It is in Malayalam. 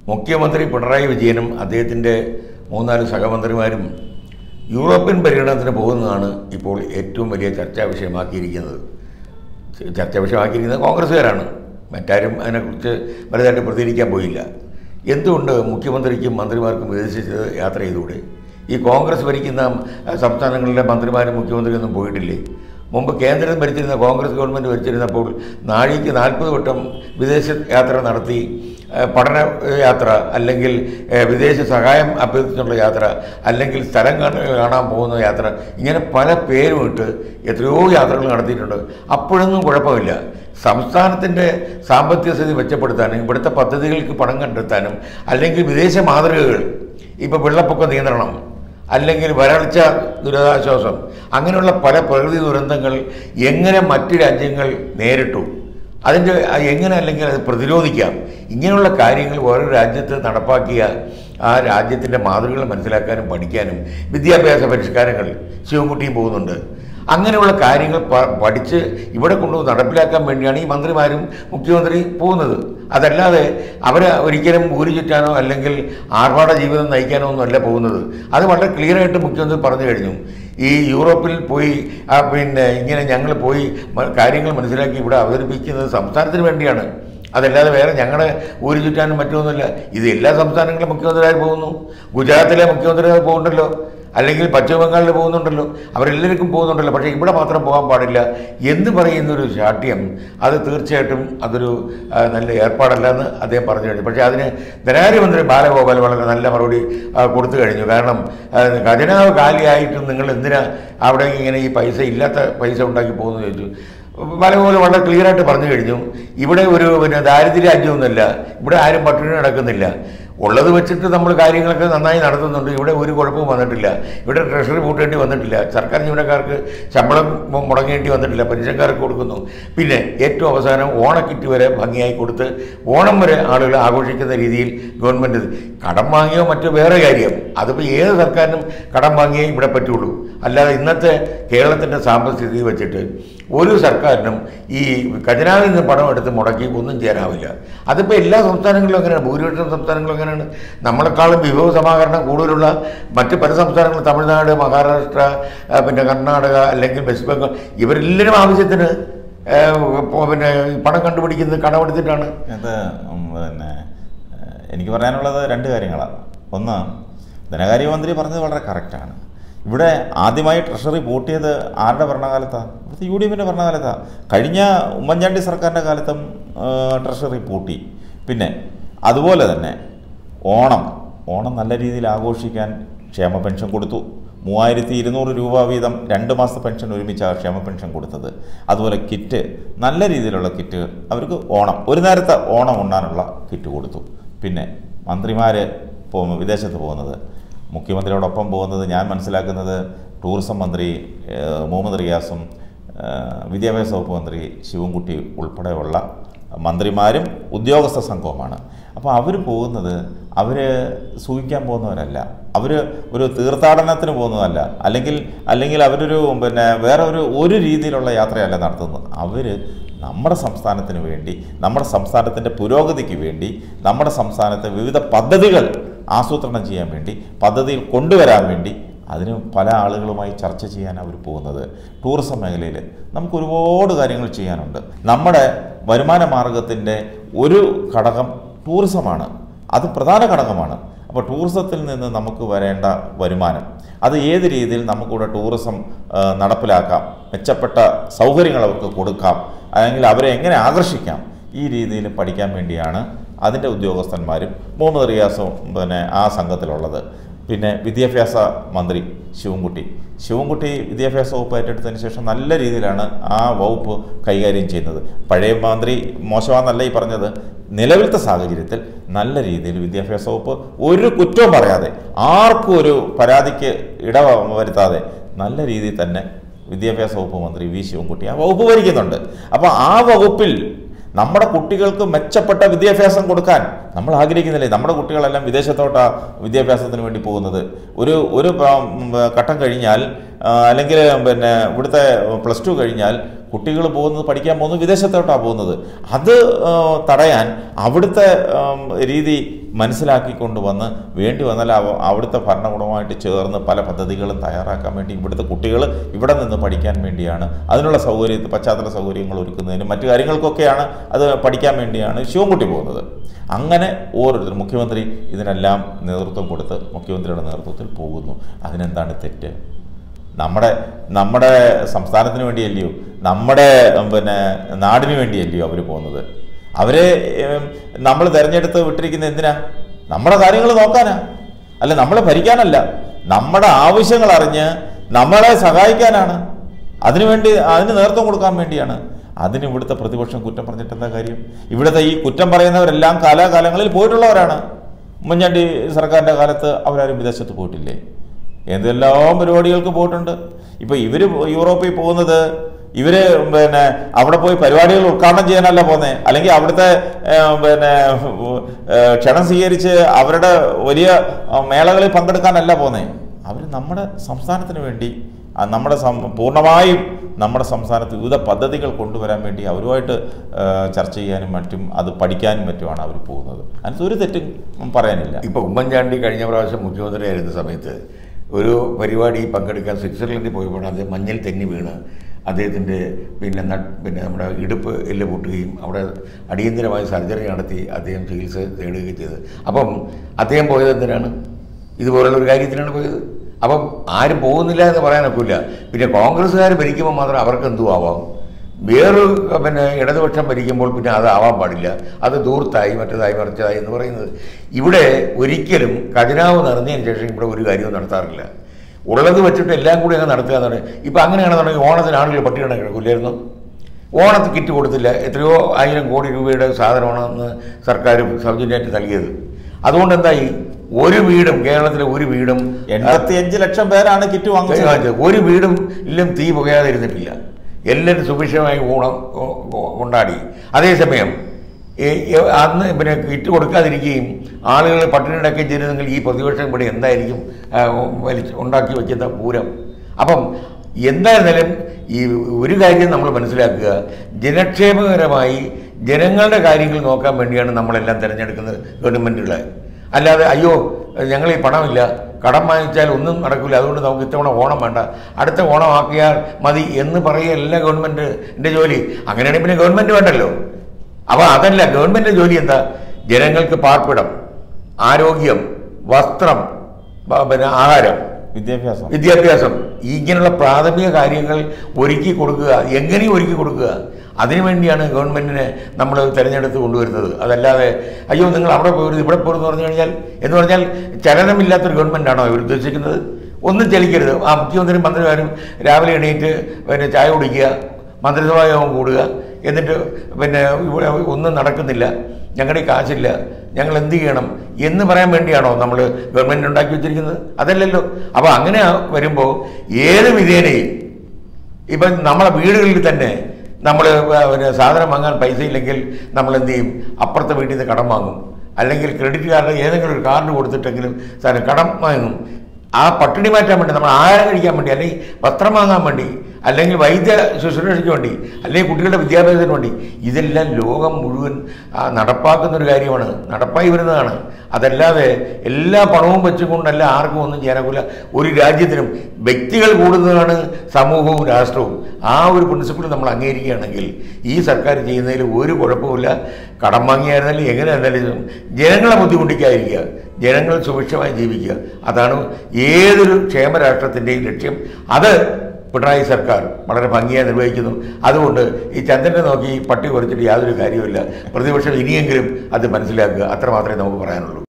മുഖ്യമന്ത്രി പിണറായി വിജയനും അദ്ദേഹത്തിൻ്റെ മൂന്നാല് സഹമന്ത്രിമാരും യൂറോപ്യൻ പര്യടനത്തിന് പോകുന്നതാണ് ഇപ്പോൾ ഏറ്റവും വലിയ ചർച്ചാ വിഷയമാക്കിയിരിക്കുന്നത് ചർച്ചാ വിഷയമാക്കിയിരിക്കുന്നത് കോൺഗ്രസ്സുകാരാണ് മറ്റാരും അതിനെക്കുറിച്ച് വലുതായിട്ട് പ്രതികരിക്കാൻ പോയില്ല എന്തുകൊണ്ട് മുഖ്യമന്ത്രിക്കും മന്ത്രിമാർക്കും വിദേശത്ത് യാത്ര ചെയ്തുകൂടെ ഈ കോൺഗ്രസ് ഭരിക്കുന്ന അഹ്, സംസ്ഥാനങ്ങളിലെ മന്ത്രിമാരും മുഖ്യമന്ത്രിയൊന്നും പോയിട്ടില്ലേ മുമ്പ് കേന്ദ്രം ഭരിച്ചിരുന്ന കോൺഗ്രസ് ഗവൺമെൻറ് ഭരിച്ചിരുന്നപ്പോൾ നാഴിക്ക് നാൽപ്പത് വട്ടം വിദേശ യാത്ര നടത്തി അഹ്, പഠന ഏഹ്, യാത്ര അല്ലെങ്കിൽ ഏഹ്, വിദേശ സഹായം അഭ്യർത്ഥിച്ചുള്ള യാത്ര അല്ലെങ്കിൽ സ്ഥലം കാണ- കാണാൻ പോകുന്ന യാത്ര ഇങ്ങനെ പല പേരും ഇട്ട് എത്രയോ യാത്രകൾ നടത്തിയിട്ടുണ്ട് അപ്പോഴൊന്നും കുഴപ്പമില്ല സംസ്ഥാനത്തിൻ്റെ സാമ്പത്തിക സ്ഥിതി മെച്ചപ്പെടുത്താനും ഇവിടുത്തെ പദ്ധതികൾക്ക് പണം കണ്ടെത്താനും അല്ലെങ്കിൽ വിദേശ മാതൃകകൾ ഇപ്പോൾ വെള്ളപ്പൊക്ക നിയന്ത്രണം അല്ലെങ്കിൽ വരൾച്ച ദുരിതാശ്വാസം അങ്ങനെയുള്ള പല പ്രകൃതി ദുരന്തങ്ങൾ എങ്ങനെ മറ്റ് രാജ്യങ്ങൾ നേരിട്ടു അതിൻ്റെ അത് എങ്ങനെ അല്ലെങ്കിൽ അത് പ്രതിരോധിക്കാം ഇങ്ങനെയുള്ള കാര്യങ്ങൾ ഓരോ രാജ്യത്ത് നടപ്പാക്കിയ ആ രാജ്യത്തിൻ്റെ മാതൃകകൾ മനസ്സിലാക്കാനും പഠിക്കാനും വിദ്യാഭ്യാസ പരിഷ്കാരങ്ങൾ ശിവൻകുട്ടിയും പോകുന്നുണ്ട് അങ്ങനെയുള്ള കാര്യങ്ങൾ പ- പഠിച്ച് ഇവിടെ കൊണ്ടുവന്ന് നടപ്പിലാക്കാൻ വേണ്ടിയാണ് ഈ മന്ത്രിമാരും മുഖ്യമന്ത്രി പോകുന്നത് അതല്ലാതെ അവർ ഒരിക്കലും ഊരി ചുറ്റാനോ അല്ലെങ്കിൽ ആർഭാട ജീവിതം നയിക്കാനോ ഒന്നും അല്ല പോകുന്നത് അത് വളരെ ക്ലിയറായിട്ട് മുഖ്യമന്ത്രി പറഞ്ഞു കഴിഞ്ഞു ഈ യൂറോപ്പിൽ പോയി ആ, പിന്നെ ഇങ്ങനെ ഞങ്ങൾ പോയി മ- കാര്യങ്ങൾ മനസ്സിലാക്കി ഇവിടെ അവതരിപ്പിക്കുന്നത് സംസ്ഥാനത്തിന് വേണ്ടിയാണ് അതല്ലാതെ വേറെ ഞങ്ങളുടെ ഊരി ചുറ്റാനും മറ്റൊന്നുമില്ല ഇത് എല്ലാ സംസ്ഥാനങ്ങളിലും മുഖ്യമന്ത്രിയായി പോകുന്നു ഗുജറാത്തിലെ മുഖ്യമന്ത്രിയായി പോകുന്നുണ്ടല്ലോ അല്ലെങ്കിൽ പശ്ചിമ ബംഗാളിൽ പോകുന്നുണ്ടല്ലോ അവരെല്ലാവർക്കും പോകുന്നുണ്ടല്ലോ പക്ഷേ ഇവിടെ മാത്രം പോകാൻ പാടില്ല എന്ന് പറയുന്നൊരു ശാഠ്യം അത് തീർച്ചയായിട്ടും അതൊരു ആ, നല്ല ഏർപ്പാടല്ല എന്ന് അദ്ദേഹം പറഞ്ഞു കഴിഞ്ഞു പക്ഷേ അതിന് ധനകാര്യമന്ത്രി ബാലഗോപാൽ വളരെ നല്ല മറുപടി ആ, കൊടുത്തു കഴിഞ്ഞു കാരണം ആ, ഖജനാവ് കാലിയായിട്ടും നിങ്ങൾ എന്തിനാ അവിടെ ഇങ്ങനെ ഈ പൈസ ഇല്ലാത്ത പൈസ ഉണ്ടാക്കി പോകുന്നു ചോദിച്ചു ബാലഗോപാൽ വളരെ ക്ലിയറായിട്ട് പറഞ്ഞു കഴിഞ്ഞു ഇവിടെ ഒരു പിന്നെ ദാരിദ്ര്യ രാജ്യമൊന്നുമല്ല ഇവിടെ ആരും പട്ടിണി നടക്കുന്നില്ല ഉള്ളത് വെച്ചിട്ട് നമ്മൾ കാര്യങ്ങളൊക്കെ നന്നായി നടത്തുന്നുണ്ട് ഇവിടെ ഒരു കുഴപ്പവും വന്നിട്ടില്ല ഇവിടെ ട്രഷറി പൂട്ടേണ്ടി വന്നിട്ടില്ല സർക്കാർ ജീവനക്കാർക്ക് ശമ്പളം മു- മുടങ്ങേണ്ടി വന്നിട്ടില്ല പെൻഷൻകാർക്ക് കൊടുക്കുന്നു പിന്നെ ഏറ്റവും അവസാനം ഓണക്കിറ്റ് വരെ ഭംഗിയായി കൊടുത്ത് ഓണം വരെ ആളുകൾ ആഘോഷിക്കുന്ന രീതിയിൽ ഗവൺമെൻറ് കടം വാങ്ങിയോ മറ്റോ വേറെ കാര്യം അതിപ്പോൾ ഏത് സർക്കാരിനും കടം വാങ്ങിയേ ഇവിടെ പറ്റുള്ളൂ അല്ലാതെ ഇന്നത്തെ കേരളത്തിൻ്റെ സാമ്പത്തിക സ്ഥിതി വെച്ചിട്ട് ഒരു സർക്കാരിനും ഈ ഖജനാവിൽ നിന്ന് പണം എടുത്ത് മുടക്കി ഒന്നും ചെയ്യാനാവില്ല അതിപ്പോൾ എല്ലാ സംസ്ഥാനങ്ങളിലും അങ്ങനെയാണ് ഭൂരിപക്ഷം സംസ്ഥാനങ്ങളും അങ്ങനെയാണ് നമ്മളെക്കാളും വിഭവ സമാഹരണം കൂടുതലുള്ള മറ്റ് പല സംസ്ഥാനങ്ങളും തമിഴ്നാട് മഹാരാഷ്ട്ര ആ, പിന്നെ കർണാടക അല്ലെങ്കിൽ വെസ്റ്റ് ബംഗാൾ ഇവരെല്ലാവരും ആവശ്യത്തിന് ആ, ഇപ്പോ പിന്നെ പണം കണ്ടുപിടിക്കുന്നത് കടമെടുത്തിട്ടാണ് അത് ഉം പിന്നെ ഏഹ്, എനിക്ക് പറയാനുള്ളത് രണ്ട് കാര്യങ്ങളാണ് ഒന്ന് ധനകാര്യമന്ത്രി പറഞ്ഞത് വളരെ കറക്റ്റാണ് ഇവിടെ ആദ്യമായി ട്രഷറി പൂട്ടിയത് ആരുടെ ഭരണകാലത്താണ് ഇവിടുത്തെ യു ഡി എഫിൻ്റെ ഭരണകാലത്താണ് കഴിഞ്ഞ ഉമ്മൻചാണ്ടി സർക്കാരിൻ്റെ കാലത്തും ഏഹ്, ട്രഷറി പൂട്ടി പിന്നെ അതുപോലെ തന്നെ ഓണം ഓണം നല്ല രീതിയിൽ ആഘോഷിക്കാൻ ക്ഷേമ പെൻഷൻ കൊടുത്തു മൂവായിരത്തി ഇരുന്നൂറ് രൂപ വീതം രണ്ട് മാസത്തെ പെൻഷൻ ഒരുമിച്ചാണ് ക്ഷേമ പെൻഷൻ കൊടുത്തത് അതുപോലെ കിറ്റ് നല്ല രീതിയിലുള്ള കിറ്റ് അവർക്ക് ഓണം ഒരു നേരത്തെ ഓണം ഉണ്ണാനുള്ള കിറ്റ് കൊടുത്തു പിന്നെ മന്ത്രിമാർ പോ വിദേശത്ത് പോകുന്നത് മുഖ്യമന്ത്രിയോടൊപ്പം പോകുന്നത് ഞാൻ മനസ്സിലാക്കുന്നത് ടൂറിസം മന്ത്രി ഏഹ്, മുഹമ്മദ് റിയാസും ഏഹ്, വിദ്യാഭ്യാസ വകുപ്പ് മന്ത്രി ശിവൻകുട്ടി ഉൾപ്പെടെയുള്ള മന്ത്രിമാരും ഉദ്യോഗസ്ഥ സംഘവുമാണ് അപ്പോൾ അവർ പോകുന്നത് അവർ സൂഹിക്കാൻ പോകുന്നവരല്ല അവർ ഒരു തീർത്ഥാടനത്തിന് പോകുന്നതല്ല അല്ലെങ്കിൽ അല്ലെങ്കിൽ അവരൊരു പിന്നെ വേറെ ഒരു ഒരു രീതിയിലുള്ള യാത്രയല്ല നടത്തുന്നത് അവർ നമ്മുടെ സംസ്ഥാനത്തിന് വേണ്ടി നമ്മുടെ സംസ്ഥാനത്തിൻ്റെ പുരോഗതിക്ക് വേണ്ടി നമ്മുടെ സംസ്ഥാനത്തെ വിവിധ പദ്ധതികൾ ആസൂത്രണം ചെയ്യാൻ വേണ്ടി പദ്ധതിയിൽ കൊണ്ടുവരാൻ വേണ്ടി അതിന് പല ആളുകളുമായി ചർച്ച ചെയ്യാൻ അവർ പോകുന്നത് ടൂറിസം മേഖലയിൽ നമുക്ക് ഒരുപാട് കാര്യങ്ങൾ ചെയ്യാനുണ്ട് നമ്മുടെ വരുമാന മാർഗത്തിൻ്റെ ഒരു ഘടകം ടൂറിസമാണ് അത് പ്രധാന ഘടകമാണ് അപ്പോൾ ടൂറിസത്തിൽ നിന്ന് നമുക്ക് വരേണ്ട വരുമാനം അത് ഏത് രീതിയിൽ നമുക്കിവിടെ ടൂറിസം ആ, നടപ്പിലാക്കാം മെച്ചപ്പെട്ട സൗകര്യങ്ങൾ അവർക്ക് കൊടുക്കാം അല്ലെങ്കിൽ അവരെ എങ്ങനെ ആകർഷിക്കാം ഈ രീതിയിൽ പഠിക്കാൻ വേണ്ടിയാണ് അതിൻ്റെ ഉദ്യോഗസ്ഥന്മാരും മുഹമ്മദ് റിയാസും പിന്നെ ആ സംഘത്തിലുള്ളത് പിന്നെ വിദ്യാഭ്യാസ മന്ത്രി ശിവൻകുട്ടി ശിവൻകുട്ടി വിദ്യാഭ്യാസ വകുപ്പ് ഏറ്റെടുത്തതിന് ശേഷം നല്ല രീതിയിലാണ് ആ വകുപ്പ് കൈകാര്യം ചെയ്യുന്നത് പഴയ മന്ത്രി മോശമാണെന്നല്ല ഈ പറഞ്ഞത് നിലവിലത്തെ സാഹചര്യത്തിൽ നല്ല രീതിയിൽ വിദ്യാഭ്യാസ വകുപ്പ് ഒരു കുറ്റവും പറയാതെ ആർക്കും ഒരു പരാതിക്ക് ഇട വരുത്താതെ നല്ല രീതിയിൽ തന്നെ വിദ്യാഭ്യാസ വകുപ്പ് മന്ത്രി വി ശിവൻകുട്ടി ആ വകുപ്പ് ഭരിക്കുന്നുണ്ട് അപ്പോൾ ആ വകുപ്പിൽ നമ്മുടെ കുട്ടികൾക്ക് മെച്ചപ്പെട്ട വിദ്യാഭ്യാസം കൊടുക്കാൻ നമ്മൾ ആഗ്രഹിക്കുന്നില്ലേ നമ്മുടെ കുട്ടികളെല്ലാം വിദേശത്തോട്ടാ വിദ്യാഭ്യാസത്തിന് വേണ്ടി പോകുന്നത് ഒരു ഒരു പ- ഉം, ഘട്ടം കഴിഞ്ഞാൽ ആ, അല്ലെങ്കിൽ പിന്നെ ഇവിടുത്തെ പ്ലസ് ടു കഴിഞ്ഞാൽ കുട്ടികൾ പോകുന്നത് പഠിക്കാൻ പോകുന്നത് വിദേശത്തോട്ടാണ് പോകുന്നത് അത് ആ, തടയാൻ അവിടുത്തെ ആം, രീതി മനസ്സിലാക്കിക്കൊണ്ട് വന്ന് വേണ്ടി വന്നാൽ അവ- അവിടുത്തെ ഭരണകൂടവുമായിട്ട് ചേർന്ന് പല പദ്ധതികളും തയ്യാറാക്കാൻ വേണ്ടി ഇവിടുത്തെ കുട്ടികൾ ഇവിടെ നിന്ന് പഠിക്കാൻ വേണ്ടിയാണ് അതിനുള്ള സൗകര്യ പശ്ചാത്തല സൗകര്യങ്ങൾ ഒരുക്കുന്നതിനും മറ്റു കാര്യങ്ങൾക്കൊക്കെയാണ് അത് പഠിക്കാൻ വേണ്ടിയാണ് ശിവൻകുട്ടി പോകുന്നത് അങ്ങനെ ഓരോരുത്തർ മുഖ്യമന്ത്രി ഇതിനെല്ലാം നേതൃത്വം കൊടുത്ത് മുഖ്യമന്ത്രിയുടെ നേതൃത്വത്തിൽ പോകുന്നു അതിനെന്താണ് തെറ്റ് നമ്മുടെ നമ്മുടെ സംസ്ഥാനത്തിന് വേണ്ടിയല്ലയോ നമ്മുടെ ഉം, പിന്നെ നാടിന് വേണ്ടിയല്ലയോ അവർ പോകുന്നത് അവരെ നമ്മൾ തിരഞ്ഞെടുത്ത് വിട്ടിരിക്കുന്നത് എന്തിനാ നമ്മുടെ കാര്യങ്ങൾ നോക്കാനാ അല്ല നമ്മളെ ഭരിക്കാനല്ല നമ്മുടെ ആവശ്യങ്ങൾ അറിഞ്ഞ് നമ്മളെ സഹായിക്കാനാണ് അതിനുവേണ്ടി അതിന് നേതൃത്വം കൊടുക്കാൻ വേണ്ടിയാണ് അതിന് ഇവിടുത്തെ പ്രതിപക്ഷം കുറ്റം പറഞ്ഞിട്ട് എന്താ കാര്യം ഇവിടുത്തെ ഈ കുറ്റം പറയുന്നവരെല്ലാം കാലാകാലങ്ങളിൽ പോയിട്ടുള്ളവരാണ് ഉമ്മൻചാണ്ടി സർക്കാരിൻ്റെ കാലത്ത് അവരാരും വിദേശത്ത് പോയിട്ടില്ലേ എന്തെല്ലാം പരിപാടികൾക്ക് പോയിട്ടുണ്ട് ഇപ്പൊ ഇവര് യൂറോപ്പിൽ പോകുന്നത് ഇവര് പിന്നെ അവിടെ പോയി പരിപാടികൾ ഉദ്ഘാടനം ചെയ്യാനല്ല പോകുന്നത് അല്ലെങ്കിൽ അവിടുത്തെ ഏർ, പിന്നെ ഏർ, ക്ഷണം സ്വീകരിച്ച് അവരുടെ വലിയ ആ, മേളകളിൽ പങ്കെടുക്കാനല്ല പോകുന്നത് അവർ നമ്മുടെ സംസ്ഥാനത്തിന് വേണ്ടി ആ, നമ്മുടെ സം- പൂർണ്ണമായും നമ്മുടെ സംസ്ഥാനത്ത് വിവിധ പദ്ധതികൾ കൊണ്ടുവരാൻ വേണ്ടി അവരുമായിട്ട് ഏർ, ചർച്ച ചെയ്യാനും മറ്റും അത് പഠിക്കാനും മറ്റുമാണ് അവർ പോകുന്നത് അതിനകത്ത് ഒരു തെറ്റും പറയാനില്ല ഇപ്പോൾ ഉമ്മൻചാണ്ടി കഴിഞ്ഞ പ്രാവശ്യം മുഖ്യമന്ത്രിയായിരുന്ന സമയത്ത് ഒരു പരിപാടി പങ്കെടുക്കാൻ സ്വിറ്റ്സർലൻഡിൽ പോയപ്പോൾ അത് മഞ്ഞൾ തെന്നി വീണ് അദ്ദേഹത്തിൻ്റെ പിന്നെ നട്ട് പിന്നെ നമ്മുടെ ഇടുപ്പ് എല്ല് പൊട്ടുകയും അവിടെ അടിയന്തരമായ സർജറി നടത്തി അദ്ദേഹം ചികിത്സ തേടുകയും ചെയ്തത് അപ്പം അദ്ദേഹം പോയത് എന്തിനാണ് ഇതുപോലുള്ള ഒരു കാര്യത്തിനാണ് പോയത് അപ്പം ആരും പോകുന്നില്ല എന്ന് പറയാനൊക്കില്ല പിന്നെ കോൺഗ്രസ്സുകാർ ഭരിക്കുമ്പോൾ മാത്രം അവർക്ക് എന്തു ആവാം വേറൊരു പിന്നെ ഇടതുപക്ഷം ഭരിക്കുമ്പോൾ പിന്നെ അത് ആവാൻ പാടില്ല അത് ദൂർത്തായി മറ്റേതായി മറിച്ചതായി എന്ന് പറയുന്നത് ഇവിടെ ഒരിക്കലും ഖജനാവ് നിറഞ്ഞതിന് ശേഷം ഇവിടെ ഒരു കാര്യവും നടത്താറില്ല ഉള്ളത് വെച്ചിട്ട് എല്ലാം കൂടി അങ്ങ് നടത്തുക എന്നാണ് ഇപ്പം അങ്ങനെയാണെന്നുണ്ടെങ്കിൽ ഓണത്തിന് ആളുകൾ പട്ടിണി കിടക്കില്ലായിരുന്നു ഓണത്തിന് കിറ്റ് കൊടുത്തില്ല എത്രയോ ആയിരം കോടി രൂപയുടെ സാധനമാണെന്ന് സർക്കാർ സൗജന്യമായിട്ട് നൽകിയത് അതുകൊണ്ട് എന്തായി ഒരു വീടും കേരളത്തിലെ ഒരു വീടും എൺപത്തിയഞ്ച് ലക്ഷം പേരാണ് കിറ്റ് വാങ്ങിച്ചത് വാങ്ങിച്ചത് ഒരു വീടും ഇല്ലും തീ പുകയാതെ ഇരുന്നിട്ടില്ല എല്ലാവരും സുഭിക്ഷമായി ഓണം കൊ- കൊ- കൊണ്ടാടി അതേസമയം ഈ- ഈ അന്ന് പിന്നെ കിറ്റ് കൊടുക്കാതിരിക്കുകയും ആളുകൾ പട്ടിണി കിടക്കുകയും ചെയ്തിരുന്നെങ്കിൽ ഈ പ്രതിപക്ഷം ഇവിടെ എന്തായിരിക്കും ആ, വലിച്ച് ഉണ്ടാക്കി വയ്ക്കുന്ന പൂരം അപ്പം എന്തായിരുന്നാലും ഈ ഒരു കാര്യം നമ്മൾ മനസ്സിലാക്കുക ജനക്ഷേമകരമായി ജനങ്ങളുടെ കാര്യങ്ങൾ നോക്കാൻ വേണ്ടിയാണ് നമ്മളെല്ലാം തിരഞ്ഞെടുക്കുന്നത് ഗവൺമെൻറ്റുകളെ അല്ലാതെ അയ്യോ ഞങ്ങൾ ഈ പണമില്ല കടം വാങ്ങിച്ചാൽ ഒന്നും നടക്കില്ല അതുകൊണ്ട് നമുക്ക് ഇത്തവണ ഓണം വേണ്ട അടുത്ത ഓണം ആക്കിയാൽ മതി എന്ന് പറയുകയല്ല ഗവൺമെൻറ്റിൻ്റെ ജോലി അങ്ങനെയാണെങ്കിൽ പിന്നെ ഗവൺമെൻറ് വേണ്ടല്ലോ അപ്പോൾ അതല്ല ഗവൺമെൻറ് ജോലി എന്താ ജനങ്ങൾക്ക് പാർപ്പിടം ആരോഗ്യം വസ്ത്രം ബ- പിന്നെ ആഹാരം വിദ്യാഭ്യാസം വിദ്യാഭ്യാസം ഇങ്ങനെയുള്ള പ്രാഥമിക കാര്യങ്ങൾ ഒരുക്കി കൊടുക്കുക എങ്ങനെയും ഒരുക്കി കൊടുക്കുക അതിനുവേണ്ടിയാണ് ഗവൺമെൻറ്റിനെ നമ്മൾ തിരഞ്ഞെടുത്ത് കൊണ്ടുവരുന്നത് അതല്ലാതെ അയ്യോ നിങ്ങൾ അവിടെ പോരുത് ഇവിടെ പോരുന്ന് പറഞ്ഞു കഴിഞ്ഞാൽ എന്ന് പറഞ്ഞാൽ ചലനമില്ലാത്തൊരു ഗവൺമെൻറ്റാണോ ഇവർ ഉദ്ദേശിക്കുന്നത് ഒന്നും ചലിക്കരുത് ആ മുഖ്യമന്ത്രിയും മന്ത്രിമാരും രാവിലെ എണീറ്റ് പിന്നെ ചായ കുടിക്കുക മന്ത്രിസഭാ യോഗം കൂടുക എന്നിട്ട് പിന്നെ ഇവിടെ ഒന്നും നടക്കുന്നില്ല ഞങ്ങളുടെ ഈ കാശില്ല ഞങ്ങൾ എന്ത് ചെയ്യണം എന്ന് പറയാൻ വേണ്ടിയാണോ നമ്മൾ ഗവൺമെൻറ് ഉണ്ടാക്കി വെച്ചിരിക്കുന്നത് അതല്ലല്ലോ അപ്പോൾ അങ്ങനെ വരുമ്പോൾ ഏത് വിധേനയും ഇപ്പം നമ്മളെ വീടുകളിൽ തന്നെ നമ്മൾ പിന്നെ സാധനം വാങ്ങാൻ പൈസ ഇല്ലെങ്കിൽ നമ്മൾ എന്ത് ചെയ്യും അപ്പുറത്തെ വീട്ടിൽ നിന്ന് കടം വാങ്ങും അല്ലെങ്കിൽ ക്രെഡിറ്റ് കാർഡ് ഏതെങ്കിലും ഒരു കാർഡ് കൊടുത്തിട്ടെങ്കിലും സാധനം കടം വാങ്ങും ആ പട്ടിണി മാറ്റാൻ വേണ്ടി നമ്മൾ ആഹാരം കഴിക്കാൻ വേണ്ടി അല്ലെങ്കിൽ വസ്ത്രം വാങ്ങാൻ വേണ്ടി അല്ലെങ്കിൽ വൈദ്യ ശുശ്രൂഷയ്ക്ക് വേണ്ടി അല്ലെങ്കിൽ കുട്ടികളുടെ വിദ്യാഭ്യാസത്തിന് വേണ്ടി ഇതെല്ലാം ലോകം മുഴുവൻ ആ, നടപ്പാക്കുന്ന ഒരു കാര്യമാണ് നടപ്പായി വരുന്നതാണ് അതല്ലാതെ എല്ലാ പണവും വെച്ചുകൊണ്ടല്ല ആർക്കും ഒന്നും ചെയ്യാനാകില്ല ഒരു രാജ്യത്തിനും വ്യക്തികൾ കൂടുന്നതാണ് സമൂഹവും രാഷ്ട്രവും ആ ഒരു പ്രിൻസിപ്പിൾ നമ്മൾ അംഗീകരിക്കുകയാണെങ്കിൽ ഈ സർക്കാർ ചെയ്യുന്നതിൽ ഒരു കുഴപ്പമില്ല കടം വാങ്ങിയായിരുന്നാലും എങ്ങനെ ആയിരുന്നാലും ജനങ്ങളെ ബുദ്ധിമുട്ടിക്കാതിരിക്കുക ജനങ്ങൾ സുഭിക്ഷമായി ജീവിക്കുക അതാണ് ഏതൊരു ക്ഷേമരാഷ്ട്രത്തിൻ്റെയും ലക്ഷ്യം അത് പിണറായി സർക്കാർ വളരെ ഭംഗിയായി നിർവഹിക്കുന്നു അതുകൊണ്ട് ഈ ചന്ദ്രനെ നോക്കി പട്ടി കുറച്ചിട്ട് യാതൊരു കാര്യവുമില്ല പ്രതിപക്ഷം ഇനിയെങ്കിലും അത് മനസ്സിലാക്കുക അത്ര മാത്രമേ നമുക്ക് പറയാനുള്ളൂ